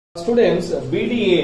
Students BDA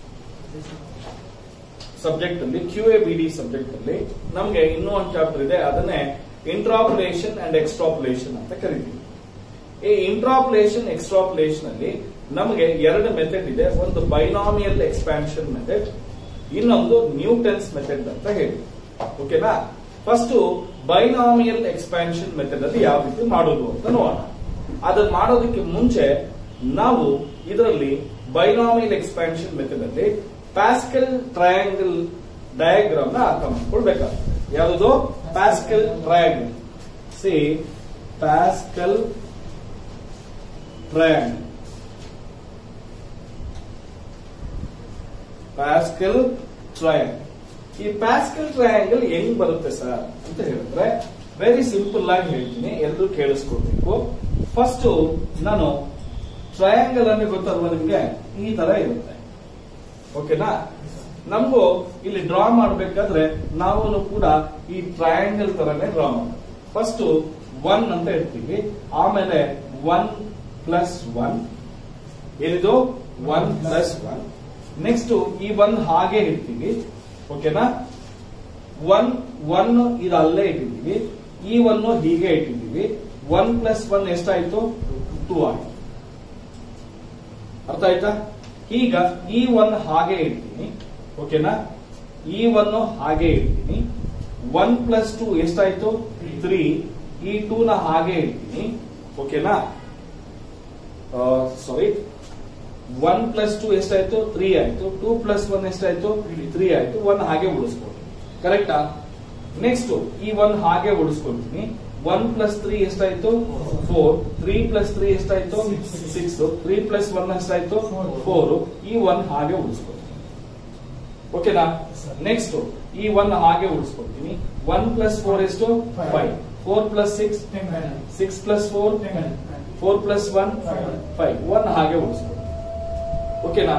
subject ಅಲ್ಲಿ Q A B D subject ಅಲ್ಲಿ ನಮಗೆ ಇನ್ನೂ ಒಂದು ಚಾಪ್ಟರ್ ಇದೆ ಅದನ್ನೇ ಇಂಟ್ರಾಪುಲೇಷನ್ ಅಂಡ್ ಎಕ್ಸ್ಟ್ರಾಪುಲೇಷನ್ ಅಂತ ಕರಿತೀವಿ ಈ ಇಂಟ್ರಾಪುಲೇಷನ್ ಎಕ್ಸ್ಟ್ರಾಪುಲೇಷನ್ ಅಲ್ಲಿ ನಮಗೆ ಎರಡು ಮೆಥಡ್ ಇದೆ ಒಂದು ಬೈನಾಮಿಯಲ್ ಎಕ್ಸ್ಪಾನ್ಷನ್ ಮೆಥಡ್ ಇನ್ನೊಂದು ನ್ಯೂಟನ್ಸ್ ಮೆಥಡ್ ಅಂತ ಹೇಳಿ ಓಕೆನಾ ಫಸ್ಟ್ ಬೈನಾಮಿಯಲ್ ಎಕ್ಸ್ಪಾನ್ಷನ್ ಮೆಥಡ್ ಅಲ್ಲಿ ಯಾವ ರೀತಿ ಮಾಡೋದು ಅಂತ ನೋಡೋಣ ಅದನ್ನ ಮಾಡೋದಕ್ಕೆ ಮುಂಚೆ ನಾವು ಇದರಲ್ಲಿ ಬೈನಾಮಿಯಲ್ ಎಕ್ಸ್ಪಾನ್ಷನ್ ಮೆಥಡ್ ಅಲ್ಲಿ ಪ್ಯಾಸ್ಕಲ್ ಟ್ರಯಾಂಗಲ್ ಡಯಾಗ್ರಾಮ್ ನ ಅರ್ಥ ಮಾಡ್ಕೊಳ್ಬೇಕಾಗ್ತದೆ ಯಾವುದು ಪ್ಯಾಸ್ಕಲ್ ಟ್ರಯಾಂಗಲ್ ಸಿ ಪ್ಯಾಸ್ಕಲ್ ಟ್ರಯಾಂಗಲ್ ಪ್ಯಾಸ್ಕಲ್ ಟ್ರಯಾಂಗಲ್ ಈ ಪ್ಯಾಸ್ಕಲ್ ಟ್ರಯಾಂಗಲ್ ಹೆಂಗ್ ಬರುತ್ತೆ ಸರ್ ಅಂತ ಹೇಳಿದ್ರೆ ವೆರಿ ಸಿಂಪಲ್ ಆಗಿ ಹೇಳ್ತೀನಿ ಎಲ್ಲರೂ ಕೇಳಿಸ್ಕೊಳ್ಬೇಕು ಫಸ್ಟ್ ನಾನು ಟ್ರಯಾಂಗಲ್ ಅಂದ್ರೆ ಗೊತ್ತಲ್ವಾ ನಿಮ್ಗೆ ಈ ತರ ಇರುತ್ತೆ ಓಕೆನಾ ನಮಗೂ ಇಲ್ಲಿ ಡ್ರಾ ಮಾಡ್ಬೇಕಾದ್ರೆ ನಾವು ಕೂಡ ಈ ಟ್ರಯಾಂಗಲ್ ತರನೇ ಡ್ರಾ ಮಾಡೋದು ಫಸ್ಟ್ ಒನ್ ಅಂತ ಇಡ್ತೀವಿ ಆಮೇಲೆ ಒನ್ ಪ್ಲಸ್ ಒನ್ ಏನಿದು ಒನ್ ಪ್ಲಸ್ ಒನ್ ನೆಕ್ಸ್ಟ್ ಈ ಒನ್ ಹಾಗೆ ಇಡ್ತೀವಿ ಓಕೆನಾ ಒನ್ ಒನ್ ಇದು ಅಲ್ಲೇ ಇಟ್ಟಿದ್ದೀವಿ ಈ ಒನ್ ಹೀಗೆ ಇಟ್ಟಿದ್ದೀವಿ ಒನ್ ಪ್ಲಸ್ ಒನ್ ಎಷ್ಟಾಯ್ತು ಟೂ ಆಯ್ತು ಅರ್ಥ ಆಯ್ತಾ ಈಗ ಈ ಒನ್ ಹಾಗೆ ಇಡ್ತೀನಿ ಓಕೆನಾ ಈ ಒನ್ ಹಾಗೆ ಇಡ್ತೀನಿ ಒನ್ ಪ್ಲಸ್ ಟೂ ಎಷ್ಟಾಯ್ತು ತ್ರೀ ಈ ಟೂ ನ ಹಾಗೆ ಇಡ್ತೀನಿ ಓಕೆನಾ ಸಾರಿ ಒನ್ ಪ್ಲಸ್ ಟೂ ಎಷ್ಟಾಯ್ತು ತ್ರೀ ಆಯ್ತು ಟೂ ಪ್ಲಸ್ ಒನ್ ಎಷ್ಟಾಯ್ತು ತ್ರೀ ಆಯ್ತು ಒನ್ ಹಾಗೆ ಉಳಿಸ್ಕೊಳ್ತೀನಿ ಕರೆಕ್ಟಾ ನೆಕ್ಸ್ಟ್ ಈ ಒನ್ ಹಾಗೆ ಉಳಿಸ್ಕೊಳ್ತೀನಿ ಒನ್ ಪ್ಲಸ್ ತ್ರೀ ಎಷ್ಟಾಯ್ತು ಫೋರ್ ತ್ರೀ ಪ್ಲಸ್ ತ್ರೀ ಎಷ್ಟಾಯ್ತು ಸಿಕ್ಸ್ ತ್ರೀ ಪ್ಲಸ್ ಒನ್ ಎಷ್ಟಾಯ್ತು ಫೋರ್ ಈ ಒನ್ ಹಾಗೆ ಉಳಿಸ್ಕೊಳ್ತೀನಿ ಓಕೆನಾ ನೆಕ್ಸ್ಟ್ ಈ ಒನ್ ಹಾಗೆ ಉಳಿಸ್ಕೊಳ್ತೀನಿ ಒನ್ ಪ್ಲಸ್ ಫೋರ್ ಎಷ್ಟು five four plus six six plus four four plus one five one ಹಾಗೆ ಉಳಿಸ್ಕೊಳ್ತೀನಿ ಓಕೆನಾ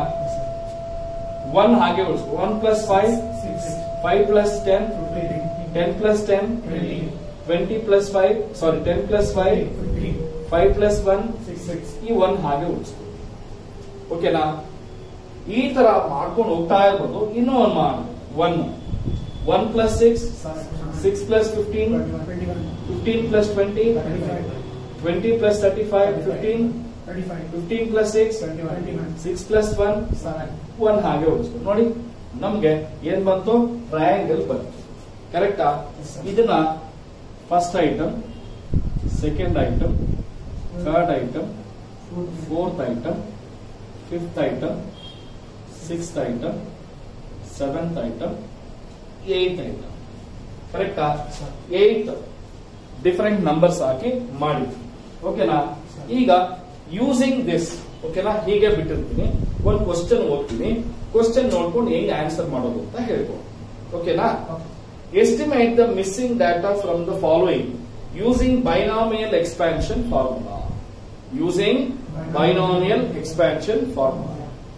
ಒನ್ ಹಾಗೆ ಉಳಿಸ್ಕೊ one plus five five plus ten ten plus ten twenty plus five sorry ten plus five five plus one ಈ one ಹಾಗೆ ಉಳಿಸ್ಕೊ ಓಕೆನಾ ಈ ತರ ಮಾಡ್ಕೊಂಡು ಹೋಗ್ತಾ ಇರ್ಬೋದು ಇನ್ನೂ ಒಂದು ಮಾಡಿ one one plus six six plus fifteen fifteen plus twenty twenty plus thirty five fifteen fifteen plus six six plus one one ಹಾಗೆ ಉಳಿಸ್ಕೊಂಡು ನೋಡಿ ನಮ್ಗೆ ಏನ್ ಬಂತು ಟ್ರಯಾಂಗಲ್ ಬಂತು ಕರೆಕ್ಟಾ ಇದನ್ನ first item second item third item fourth item fifth item sixth item seventh item eighth item ಕರೆಕ್ಟಾ ಏಟ್ ಡಿಫರೆಂಟ್ ನಂಬರ್ಸ್ ಹಾಕಿ ಮಾಡಿದ್ವಿ ಓಕೆನಾ ಈಗ ಯೂಸಿಂಗ್ ದಿಸ್ ಓಕೆನಾ ಹೀಗೆ ಬಿಟ್ಟಿರ್ತೀನಿ ಒಂದು ಕ್ವಶನ್ ಓದ್ತೀನಿ ಕ್ವಶನ್ ನೋಡ್ಕೊಂಡು ಹೆಂಗ್ ಆನ್ಸರ್ ಮಾಡೋದು ಅಂತ ಹೇಳ್ಬೋದು ಓಕೆನಾ estimate the missing data from the following using binomial expansion formula using binomial expansion formula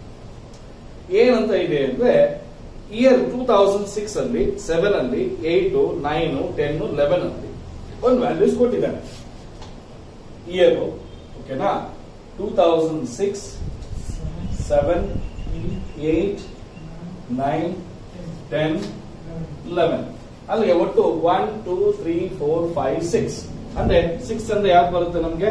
ಏನಂತ ಇದೆ ಅಂದ್ರೆ ಇಯರ್ ಟೂ ತೌಸಂಡ್ ಸಿಕ್ಸ್ ಅಲ್ಲಿ ಸೆವೆನ್ ಅಲ್ಲಿ ಏಟ್ ನೈನ್ ಟೆನ್ ಲೆವೆನ್ ಅಲ್ಲಿ ಒಂದು ವ್ಯಾಲ್ಯೂಸ್ ಕೊಟ್ಟಿದ್ದಾನೆ ಇಯರ್ ಓಕೆನಾ two thousand six seven eight nine ten eleven ಅಲ್ಲಿಗೆ ಒಟ್ಟು one two three four five six ಅಂದ್ರೆ ಸಿಕ್ಸ್ ಅಂದ್ರೆ ಯಾವ್ದು ಬರುತ್ತೆ ನಮ್ಗೆ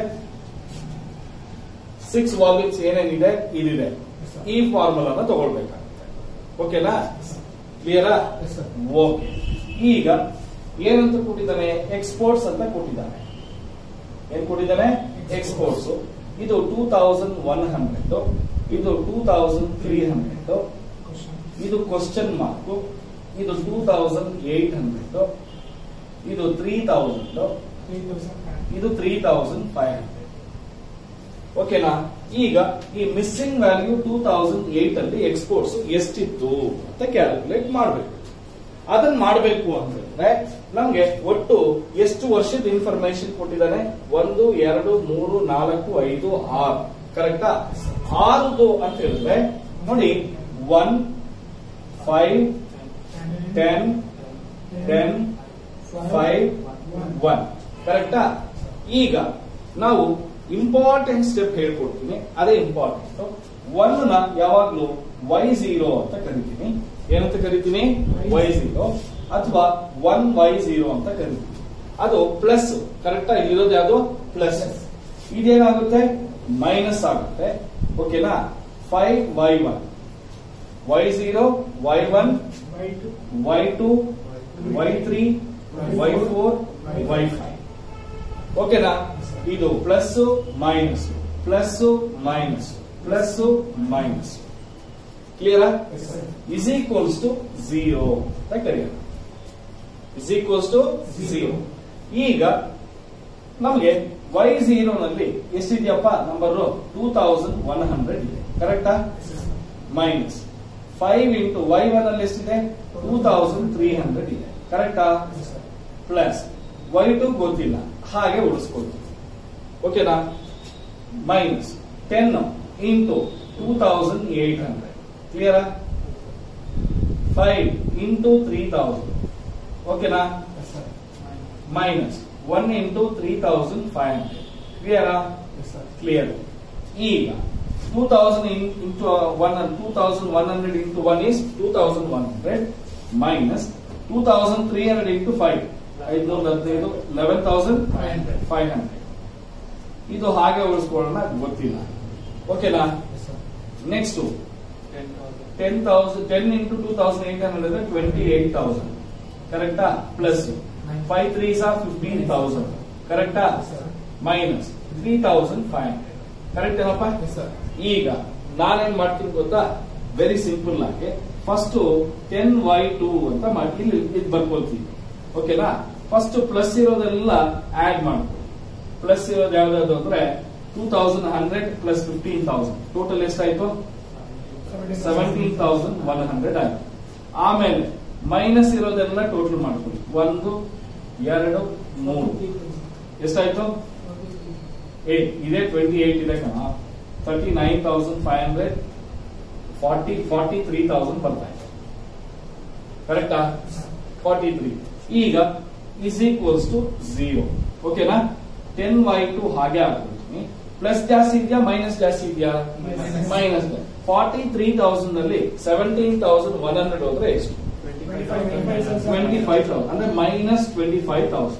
ಸಿಕ್ಸ್ ವಾಲ್ಯೂಮ್ಸ್ ಏನೇನಿದೆ ಇದಿದೆ ಈ ಫಾರ್ಮುಲಾನ ತಗೊಳ್ಬೇಕಾಗುತ್ತೆ ಓಕೆನಾ ಕ್ಲಿಯರಾ ಓಕೆ ಈಗ ಏನಂತ ಕೊಟ್ಟಿದ್ದಾನೆ ಎಕ್ಸ್ಪೋರ್ಟ್ಸ್ ಅಂತ ಕೊಟ್ಟಿದ್ದಾನೆ ಏನ್ ಕೊಟ್ಟಿದ್ದಾನೆ ಎಕ್ಸ್ಪೋರ್ಟ್ಸ್ ಇದು ಟೂ ತೌಸಂಡ್ ಒನ್ ಹಂಡ್ರೆಡ್ ಇದು ಟೂ ತೌಸಂಡ್ ತ್ರೀ ಹಂಡ್ರೆಡ್ ಇದು ಕ್ವಶನ್ ಮಾರ್ಕ್ ಇದು ಟೂ ತೌಸಂಡ್ ಏಟ್ ಹಂಡ್ರೆಡ್ ಇದು ತ್ರೀ ತೌಸಂಡ್ ಇದು ತ್ರೀ ತೌಸಂಡ್ ಫೈವ್ ಹಂಡ್ರೆಡ್ ಓಕೆನಾ ಈಗ ಈ missing value two thousand eight ಅಲ್ಲಿ ಎಕ್ಸ್ಪೋರ್ಟ್ಸ್ ಎಷ್ಟಿತ್ತು ಅಂತ ಕ್ಯಾಲ್ಕುಲೇಟ್ ಮಾಡಬೇಕು ಅದನ್ನ ಮಾಡಬೇಕು ಅಂತಂದ್ರೆ ನಮ್ಗೆ ಒಟ್ಟು ಎಷ್ಟು ವರ್ಷದ ಇನ್ಫಾರ್ಮೇಶನ್ ಕೊಟ್ಟಿದ್ದಾನೆ ಒಂದು ಎರಡು ಮೂರು ನಾಲ್ಕು ಐದು ಆರು ಕರೆಕ್ಟಾ ಆರುದು ಅಂತ ಹೇಳಿದ್ರೆ ನೋಡಿ one five ten ten five one ಕರೆಕ್ಟಾ ಈಗ ನಾವು ಇಂಪಾರ್ಟೆಂಟ್ ಸ್ಟೆಪ್ ಹೇಳ್ಕೊಡ್ತೀನಿ ಅದೇ ಇಂಪಾರ್ಟೆಂಟ್ ಒನ್ ನ ಯಾವಾಗ್ಲೂ ವೈ ಝೀರೋ ಅಂತ ಕರಿತೀನಿ ಏನಂತ ಕರಿತೀನಿ ವೈ ಝೀರೋ ಅಥವಾ ಒನ್ ವೈ ಝೀರೋ ಅಂತ ಕರಿತೀನಿ ಅದು ಪ್ಲಸ್ ಕರೆಕ್ಟಾ ಇಲ್ಲಿರೋದು ಯಾವುದು ಪ್ಲಸ್ ಇದೇನಾಗುತ್ತೆ ಮೈನಸ್ ಆಗುತ್ತೆ ಓಕೆನಾ five Y one Y zero Y one Y two Y three Y four Y five ಓಕೆನಾ ಇದು plus minus plus minus plus minus ಕ್ಲಿಯರಾ ಇಸ್ ಈಕ್ವಲ್ಸ್ ಟು ಝೀರೋ ಅಂತ ಕರೆಯೋಣ ಇಸ್ ಈಕ್ವಲ್ಸ್ ಟು ಝೀರೋ ಈಗ ನಮಗೆ Y zero ನಲ್ಲಿ ಎಷ್ಟಿದೆಯಪ್ಪ number two thousand one hundred ಇದೆ ಕರೆಕ್ಟಾ minus five into Y one ಅಲ್ಲಿ ಎಷ್ಟಿದೆ ಟೂ ತೌಸಂಡ್ ತ್ರೀ ಹಂಡ್ರೆಡ್ ಇದೆ ಕರೆಕ್ಟಾ ಪ್ಲಸ್ ವೈ ಟು ಗೊತ್ತಿಲ್ಲ ಹಾಗೆ ಉಳಿಸ್ಕೊಳ್ತೀವಿ ಓಕೆನಾ minus ten into two thousand eight hundred ಕ್ಲಿಯರಾ ಫೈವ್ ಇಂಟು ತ್ರೀ ತೌಸಂಡ್ ಓಕೆನಾ minus one into three thousand five hundred ಕ್ಲಿಯರಾ ಕ್ಲಿಯರ್ ಈಗ two thousand into one two thousand one hundred into one is two thousand one hundred minus two thousand three hundred into five ಐದ್ನೂರ ಹದಿನೈದು eleven thousand five hundred ಇದು ಹಾಗೆ ಉಳಿಸ್ಕೊಳ್ಳೋಣ ಗೊತ್ತಿಲ್ಲ ಓಕೆನಾ next ten thousand ten into two thousand eight hundred ಅಂದ್ರೆ twenty eight thousand ಕರೆಕ್ಟಾ plus five three ಸಾ ಫಿಫ್ಟೀನ್ ತೌಸಂಡ್ ಕರೆಕ್ಟಾ minus three thousand five hundred correct ಏನಪ್ಪ ಈಗ ನಾನೇನ್ ಮಾಡ್ತೀನಿ ಗೊತ್ತಾ ವೆರಿ ಸಿಂಪಲ್ ಆಗಿ ಫಸ್ಟ್ ಟೆನ್ ವೈ ಟೂ ಅಂತ ಮಾಡಿ ಇಲ್ಲಿ ಇದು ಬರ್ಕೊಳ್ತೀವಿ ಓಕೆನಾ ಫಸ್ಟ್ ಪ್ಲಸ್ ಇರೋದೆಲ್ಲ ಆಡ್ ಮಾಡ್ಕೊಳ್ಳಿ ಪ್ಲಸ್ ಇರೋದು ಯಾವ್ದಾದ್ರು ಅಂದ್ರೆ two thousand hundred plus fifteen thousand total ಎಷ್ಟಾಯ್ತು ಸೆವೆಂಟೀನ್ ತೌಸಂಡ್ ಒನ್ ಹಂಡ್ರೆಡ್ ಆಯ್ತು ಆಮೇಲೆ ಮೈನಸ್ ಇರೋದೆಲ್ಲ ಟೋಟಲ್ ಮಾಡ್ಕೊಳ್ಳಿ ಒಂದು ಎರಡು ಮೂರು ಎಷ್ಟಾಯ್ತು ಏಟ್ ಇದೇ ಟ್ವೆಂಟಿ ಏಟ್ ಇದೆ ಕಣ thirty nine thousand five hundred forty forty three thousand ಬರ್ತಾ ಇದೆ ಕರೆಕ್ಟಾ ಫಾರ್ಟಿ ತ್ರೀ ಈಗ ಇಸ್ ಈಕ್ವಲ್ಸ್ ಟು ಝೀರೋ ಓಕೆನಾ ಟೆನ್ ವೈ ಟು ಹಾಗೆ ಹಾಕ್ಬಿಡ್ತೀನಿ ಪ್ಲಸ್ ಜಾಸ್ತಿ ಇದೆಯಾ ಮೈನಸ್ ಜಾಸ್ತಿ ಇದೆಯಾ Minus. Minus forty three thousand ಅಲ್ಲಿ ಸೆವೆಂಟೀನ್ ತೌಸಂಡ್ ಒನ್ ಹಂಡ್ರೆಡ್ ಹೋದ್ರೆ ಎಷ್ಟು ಟ್ವೆಂಟಿ ಫೈವ್ ತೌಸಂಡ್ ಅಂದ್ರೆ minus twenty five thousand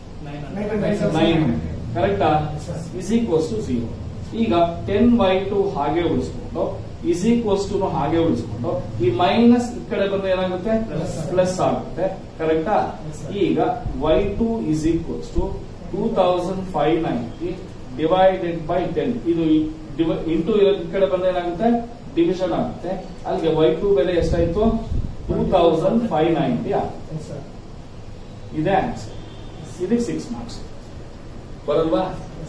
nine ಕರೆಕ್ಟಾ ಇಸ್ ಈಕ್ವಲ್ಸ್ ಟು ಝೀರೋ ಈಗ ಟೆನ್ ವೈ ಟು ಹಾಗೆ ಉಳಿಸ್ಕೊಂಡು ಇಸ್ ಈಕ್ವಲ್ಸ್ ಟು ಹಾಗೆ ಉಳಿಸ್ಕೊಂಡು ಈ ಮೈನಸ್ ಈ ಕಡೆ ಬಂದ್ರೆ ಏನಾಗುತ್ತೆ Plus. ಪ್ಲಸ್ ಆಗುತ್ತೆ ಕರೆಕ್ಟಾ Yes, sir. ಈಗ Y two is equals to two thousand five ninety divided by ten ಇದು ಇಂಟು ಈ ಕಡೆ ಬಂದ್ರೆ ಏನಾಗುತ್ತೆ ಡಿವಿಷನ್ ಆಗುತ್ತೆ ಅಲ್ಲಿಗೆ ವೈ ಟು ಬೆಲೆ ಎಷ್ಟಾಯ್ತು ಟೂ ತೌಸಂಡ್ ಫೈವ್ ನೈಂಟಿ ಆಗುತ್ತೆ ಇದೇ ಆನ್ಸರ್ ಇದಕ್ಕೆ ಸಿಕ್ಸ್ ಮಾರ್ಕ್ಸ್ ಬರಲ್ವಾ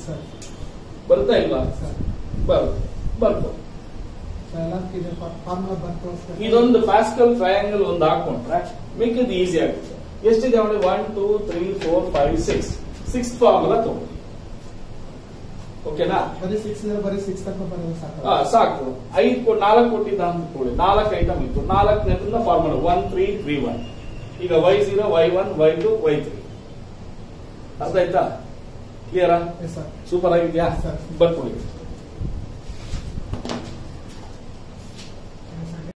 ಬರ್ತಾ ಇಲ್ವಾ ಬರುತ್ತೆ ಬರ್ಬೋದು ಇದೊಂದು ಪ್ಯಾಸ್ಕಲ್ ಟ್ರಯಾಂಗಲ್ ಒಂದು ಹಾಕೊಂಡ್ರೆ ಮಿಕ್ಕಿದ್ ಈಸಿ ಆಗುತ್ತೆ ಎಷ್ಟಿದೆ ನೋಡಿ one two three four five six six formula ತಗೊಳ್ಳಿ ಓಕೆನಾ ಬರೀ ಸಿಕ್ಸ್ ಬರೀ ಸಿಕ್ಸ್ ತನಕ ಬರೋದು ಆ, ಸಾಕು ಸಾಕು ಐದು ಕೊ- ನಾಲ್ಕು ಕೊಟ್ಟಿದ್ದ ಅಂತ ಕೊಡಿ ನಾಲ್ಕು ಐಟಮ್ ಇತ್ತು ನಾಲ್ಕನೇದ್ರಿಂದ formula one three three one ಈಗ Y zero Y one Y two Y three ಅರ್ಥ ಆಯ್ತಾ ಕ್ಲಿಯರಾ ಎಸ್ ಸರ್ ಸೂಪರ್ ಆಗಿದ್ಯಾ ಸರ್. ಬರ್ಕೊಡಿ